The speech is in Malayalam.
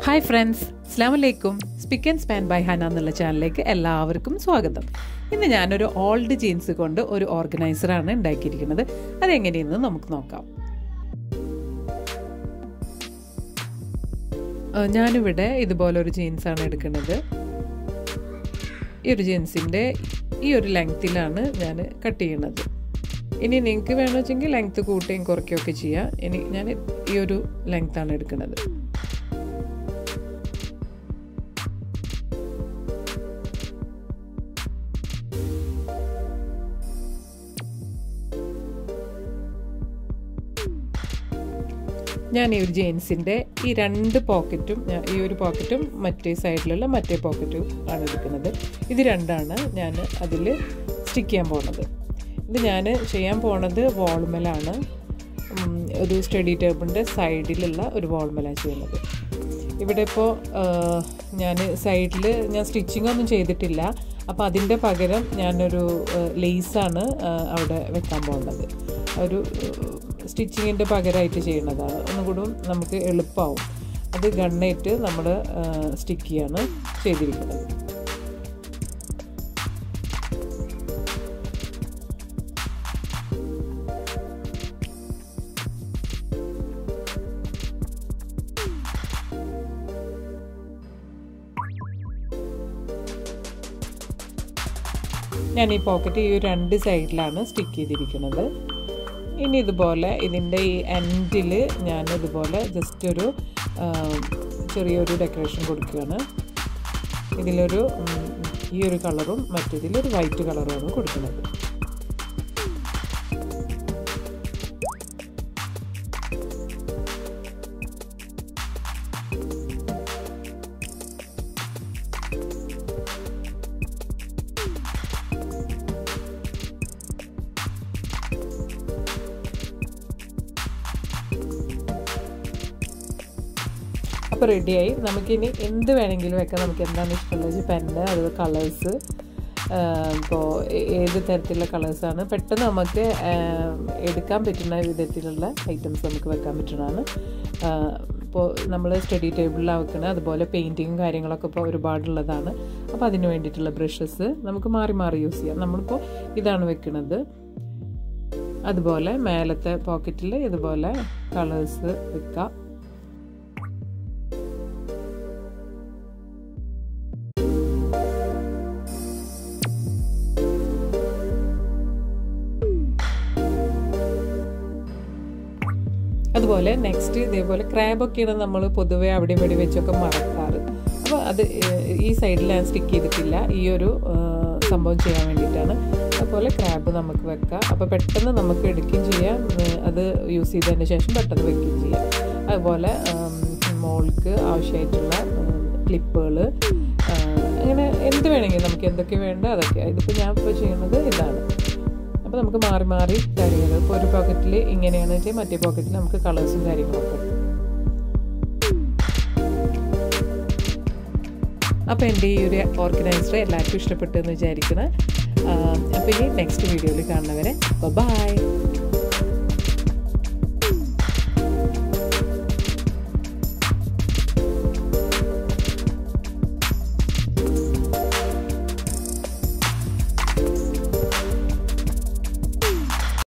ഹായ് ഫ്രണ്ട്സ് അസ്ലാം വലൈക്കും spick and span by Hana എന്നുള്ള ചാനലിലേക്ക് എല്ലാവർക്കും സ്വാഗതം ഇന്ന് ഞാനൊരു ഓൾഡ് ജീൻസ് കൊണ്ട് ഒരു ഓർഗനൈസറാണ് ഉണ്ടാക്കിയിരിക്കുന്നത് അതെങ്ങനെയെന്ന് നമുക്ക് നോക്കാം ആ, ഞാനിവിടെ ഇതുപോലൊരു ജീൻസാണ് എടുക്കുന്നത് ഈ ഒരു ജീൻസിൻ്റെ ഈ ഒരു ലെങ്ത്തിലാണ് ഞാൻ കട്ട് ചെയ്യുന്നത് ഇനി നിങ്ങൾക്ക് വേണമെന്ന് വെച്ചെങ്കിൽ ലെങ്ത്ത് കൂട്ടുകയും കുറയ്ക്കുകയൊക്കെ ചെയ്യാം ഇനി ഞാൻ ഈ ഒരു ലെങ്ത്താണ് എടുക്കുന്നത് ഞാൻ ഈ ഒരു ജീൻസിൻ്റെ ഈ രണ്ട് പോക്കറ്റും ഞാൻ ഈ ഒരു പോക്കറ്റും മറ്റേ സൈഡിലുള്ള മറ്റേ പോക്കറ്റും ആണ് എടുക്കുന്നത് ഇത് രണ്ടാണ് ഞാൻ അതിൽ സ്റ്റിക്ക് ചെയ്യാൻ പോകുന്നത് ഇത് ഞാൻ ചെയ്യാൻ പോണത് വാൾമലാണ് ഒരു സ്റ്റഡി ടേബിളിൻ്റെ സൈഡിലുള്ള ഒരു വാൾമലാണ് ചെയ്യുന്നത് ഇവിടെ ഇപ്പോൾ ഞാൻ സൈഡിൽ ഞാൻ സ്റ്റിച്ചിങ് ഒന്നും ചെയ്തിട്ടില്ല അപ്പോൾ അതിൻ്റെ പകരം ഞാനൊരു ലേസാണ് അവിടെ വെക്കാൻ പോകുന്നത് ഒരു സ്റ്റിച്ചിങ്ങിൻ്റെ പകരമായിട്ട് ചെയ്യുന്നതാണ് ഒന്നുകൂടി നമുക്ക് എളുപ്പമാവും അത് ഗണ്ണായിട്ട് നമ്മൾ സ്റ്റിക്ക് ചെയ്യാണ് ചെയ്തിരിക്കുന്നത് ഞാൻ ഈ പോക്കറ്റ് ഈ രണ്ട് സൈഡിലാണ് സ്റ്റിക്ക് ചെയ്തിരിക്കുന്നത് ഇനി ഇതുപോലെ ഇതിൻ്റെ ഈ എൻഡിൽ ഞാൻ ഇതുപോലെ ജസ്റ്റ് ഒരു ചെറിയൊരു ഡെക്കറേഷൻ കൊടുക്കുകയാണ് ഇതിലൊരു ഈ ഒരു കളറും മറ്റേതിലൊരു വൈറ്റ് കളറുമാണ് കൊടുക്കുന്നത് അപ്പോൾ റെഡിയായി നമുക്കിനി എന്ത് വേണമെങ്കിലും വെക്കാം നമുക്ക് എന്താണ് ഇഷ്ടമുള്ളത് പെന്ന് അതുപോലെ കളേഴ്സ് ഇപ്പോൾ ഏത് തരത്തിലുള്ള കളേഴ്സാണ് പെട്ടെന്ന് നമുക്ക് എടുക്കാൻ പറ്റുന്ന വിധത്തിലുള്ള ഐറ്റംസ് നമുക്ക് വെക്കാൻ പറ്റുന്നതാണ് ഇപ്പോൾ നമ്മൾ സ്റ്റഡി ടേബിളിലാണ് വെക്കുന്നത് അതുപോലെ പെയിൻറ്റിങ്ങും കാര്യങ്ങളൊക്കെ ഇപ്പോൾ ഒരുപാടുള്ളതാണ് അപ്പോൾ അതിന് വേണ്ടിയിട്ടുള്ള ബ്രഷസ് നമുക്ക് മാറി മാറി യൂസ് ചെയ്യാം നമ്മളിപ്പോൾ ഇതാണ് വെക്കുന്നത് അതുപോലെ മേലത്തെ പോക്കറ്റിൽ ഇതുപോലെ കളേഴ്സ് വെക്കാം അതുപോലെ നെക്സ്റ്റ് ഇതേപോലെ ക്രാബൊക്കെയാണ് നമ്മൾ പൊതുവേ അവിടെ ഇവിടെ വെച്ചൊക്കെ മറക്കാറ് അപ്പോൾ അത് ഈ സൈഡിൽ ഞാൻ സ്റ്റിക്ക് ചെയ്തിട്ടില്ല ഈ ഒരു സംഭവം ചെയ്യാൻ വേണ്ടിയിട്ടാണ് അതുപോലെ ക്രാബ് നമുക്ക് വെക്കാം അപ്പോൾ പെട്ടെന്ന് നമുക്ക് എടുക്കുകയും ചെയ്യാം അത് യൂസ് ചെയ്തതിന് ശേഷം പെട്ടെന്ന് വെക്കുകയും ചെയ്യാം അതുപോലെ മോൾക്ക് ആവശ്യമായിട്ടുള്ള ക്ലിപ്പുകൾ അങ്ങനെ എന്ത് വേണമെങ്കിലും നമുക്ക് എന്തൊക്കെ വേണ്ട അതൊക്കെ ഇതിപ്പോൾ ഞാൻ ഇപ്പോൾ ചെയ്യുന്നത് ഇതാണ് അപ്പോൾ നമുക്ക് മാറി മാറി കാര്യങ്ങൾ ഇപ്പോൾ ഒരു പോക്കറ്റിൽ ഇങ്ങനെയാണെന്ന് വെച്ചാൽ മറ്റേ പോക്കറ്റിൽ നമുക്ക് കളേഴ്സും കാര്യങ്ങളൊക്കെ അപ്പോൾ എൻ്റെ ഈ ഒരു ഓർഗനൈസർ എല്ലാവർക്കും ഇഷ്ടപ്പെട്ടു എന്ന് വിചാരിക്കുന്നത് അപ്പോൾ ഇനി നെക്സ്റ്റ് വീഡിയോയിൽ കാണുന്നവരെ ബൈ